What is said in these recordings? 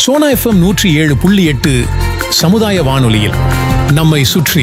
Sona FM நூற்றி ஏழு புள்ளி எட்டு சமுதாய வானொலியில் நம்மை சுற்றி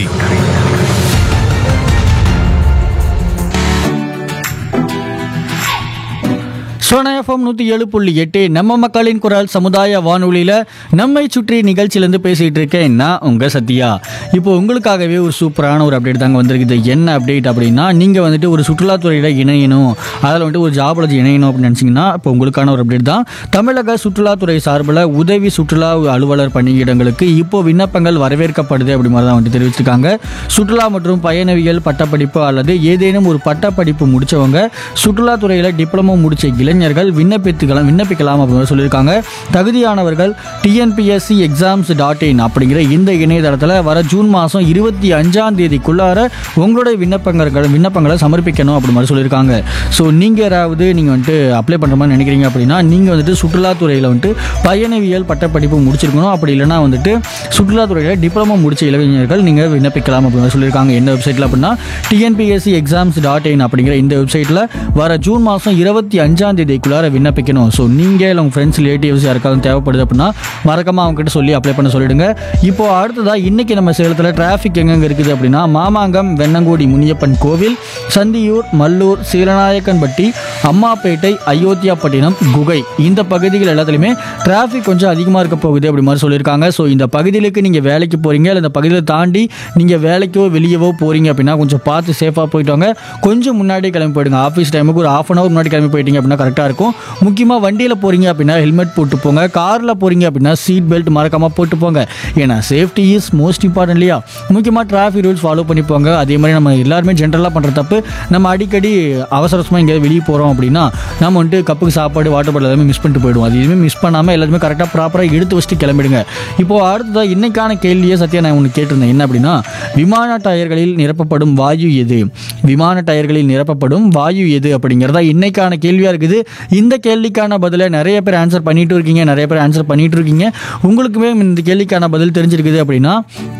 சோனா எஃப்எம் நூற்றி ஏழு புள்ளி எட்டு நம்ம மக்களின் குரல் சமுதாய வானொலியில் நம்மை சுற்றி நிகழ்ச்சியிலேருந்து பேசிகிட்டு இருக்கேன் நான் உங்கள் சத்யா இப்போ உங்களுக்காகவே ஒரு சூப்பரான ஒரு அப்டேட் தாங்க வந்திருக்குது என்ன அப்டேட் அப்படின்னா நீங்கள் வந்துட்டு ஒரு சுற்றுலாத்துறையில் இணையணும் அதில் வந்துட்டு ஒரு ஜாபில் இணையணும் அப்படின்னு நினச்சிங்கன்னா இப்போ உங்களுக்கான ஒரு அப்டேட் தான் தமிழக சுற்றுலாத்துறை சார்பில் உதவி சுற்றுலா அலுவலர் பணியிடங்களுக்கு இப்போ விண்ணப்பங்கள் வரவேற்கப்படுது அப்படி மாதிரி தான் வந்துட்டு தெரிவிச்சிருக்காங்க சுற்றுலா மற்றும் பயணவியல் பட்டப்படிப்பு அல்லது ஏதேனும் ஒரு பட்டப்படிப்பு முடிச்சவங்க சுற்றுலாத்துறையில் டிப்ளமோ முடிச்ச இளைஞர்கள் விண்ணப்பித்துக்கலாம் விண்ணப்பிக்கலாம் அப்படின்னு சொல்லியிருக்காங்க தகுதியானவர்கள் டிஎன்பிஎஸ்சி எக்ஸாம்ஸ் டாட் இன் அப்படிங்கிற இந்த இணையதளத்தில் வர ஜூன் மாதம் இருபத்தி அஞ்சாம் தேதிக்குள்ளார உங்களுடைய விண்ணப்பங்கள் விண்ணப்பங்களை சமர்ப்பிக்கணும் அப்படி மாதிரி சொல்லியிருக்காங்க ஸோ நீங்கள் யாராவது நீங்கள் வந்துட்டு அப்ளை பண்ணுற மாதிரி நினைக்கிறீங்க அப்படின்னா நீங்கள் வந்துட்டு சுற்றுலாத்துறையில் வந்துட்டு பயணவியல் பட்டப்படிப்பு முடிச்சிருக்கணும் அப்படி இல்லைன்னா வந்துட்டு சுற்றுலாத்துறையில் டிப்ளமோ முடிச்ச இளைஞர்கள் நீங்கள் விண்ணப்பிக்கலாம் அப்படின்னு சொல்லியிருக்காங்க எந்த வெப்சைட்டில் அப்படின்னா டிஎன்பிஎஸ்சி எக்ஸாம்ஸ் டாட் இன் அப்படிங்கிற இந்த வெப்சைட்டில் வர ஜூன் மாதம் இருபத்தி அஞ்சாம் தேதிக்குள்ளார விண்ணப்பிக்கணும் ஸோ நீங்கள் இல்லை உங்கள் ஃப்ரெண்ட்ஸ் ரிலேட்டிவ்ஸ் யாருக்காவது தேவைப்படுது அப்படின்னா மறக்காம அவங்க கிட்ட சொல்லி அப்ளை பண்ண சொல்லிடுங்க இப்போ அடுத்ததாக இன்னைக்கு நம்ம சேலத்தில் டிராஃபிக் எங்கெங்க இருக்குது அப்படின்னா மாமாங்கம் வெண்ணங்கோடி முனியப்பன் கோவில் சந்தியூர் மல்லூர் சீலநாயக்கன்பட்டி அம்மாப்பேட்டை அயோத்தியாப்பட்டினம் குகை இந்த பகுதிகள் எல்லாத்துலேயுமே டிராஃபிக் கொஞ்சம் அதிகமாக இருக்க போகுது அப்படி மாதிரி சொல்லியிருக்காங்க ஸோ இந்த பகுதிகளுக்கு நீங்கள் வேலைக்கு போகிறீங்க இல்லை இந்த பகுதியை தாண்டி நீங்கள் வேலைக்கோ வெளியவோ போகிறீங்க அப்படின்னா கொஞ்சம் பார்த்து சேஃபாக போயிட்டு வாங்க கொஞ்சம் முன்னாடியே கிளம்பி போயிடுங்க ஆஃபீஸ் டைமுக்கு ஒரு ஆஃப் அன் ஹவர் முன்னாடி கிளம்பி போயிட்டீங்க அப்படின்னா கரெக்டாக இருக்கும் முக்கியமாக வண்டியில் போகிறீங்க அப்படின்னா ஹெல்மெட் போட்டு போங்க காரில் போகிறீங்க அப்படின்னா சீட் பெல்ட் மறக்காமல் போட்டு போங்க ஏன்னா சேஃப்டி இஸ் மோஸ்ட் இம்பார்ட்டன்ட் இல்லையா முக்கியமாக டிராஃபிக் ரூல்ஸ் ஃபாலோ பண்ணி போங்க அதே மாதிரி நம்ம எல்லாருமே ஜென்ரலாக பண்ணுற தப்பு நம்ம அடிக்கடி அவசர அவசரமாக எங்கேயாவது வெளியே போகிறோம் அப்படின்னா நம்ம வந்துட்டு கப்புக்கு சாப்பாடு வாட்டர் பாட்டில் எல்லாமே மிஸ் பண்ணிட்டு போயிடுவோம் அது எதுவுமே மிஸ் பண்ணாமல் எல்லாருமே கரெக்டாக ப்ராப்பராக எடுத்து வச்சுட்டு கிளம்பிடுங்க இப்போ அடுத்ததாக இன்னைக்கான கேள்வியே சத்யா நான் ஒன்று கேட்டிருந்தேன் என்ன அப்படின்னா விமான டயர்களில் நிரப்பப்படும் வாயு எது விமான டயர்களில் நிரப்பப்படும் வாயு எது அப்படிங்கிறதா இன்னைக்கான கேள்வியாக இருக்குது இந்த கேள்விக்கான பதிலை நிறைய பேர் ஆன்சர் பண்ணிட்டு இருக்கீங்க நிறைய பேர் ஆன்சர் பண்ணிட்டு இருக்கீங்க உங்களுக்குமே இந்த கேள்விக்கான பதில் தெரிஞ்சிருக்குது அப்படின்னா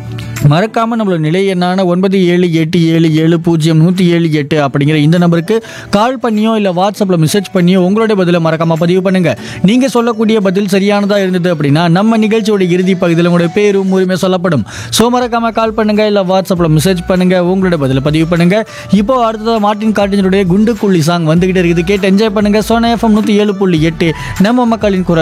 மறக்காம நம்மளோட நிலை எண்ணான ஒன்பது ஏழு எட்டு ஏழு ஏழு பூஜ்ஜியம் நூற்றி ஏழு எட்டு அப்படிங்கிற இந்த நம்பருக்கு கால் பண்ணியோ இல்லை வாட்ஸ்அப்பில் மெசேஜ் பண்ணியோ உங்களுடைய பதிலை மறக்காம பதிவு பண்ணுங்க நீங்கள் சொல்லக்கூடிய பதில் சரியானதாக இருந்தது அப்படின்னா நம்ம நிகழ்ச்சியோட இறுதி பகுதியில் உங்களுடைய பேரும் உரிமை சொல்லப்படும் ஸோ மறக்காம கால் பண்ணுங்க இல்லை வாட்ஸ்அப்பில் மெசேஜ் பண்ணுங்க உங்களுடைய பதிலை பதிவு பண்ணுங்க இப்போ அடுத்ததாக மார்ட்டின் காட்டினுடைய குண்டுக்குள்ளி சாங் வந்துகிட்டே இருக்குது கேட்டு என்ஜாய் பண்ணுங்க சோனா எஃப்எம் நூற்றி ஏழு புள்ளி எட்டு நம்ம மக்களின் குரல்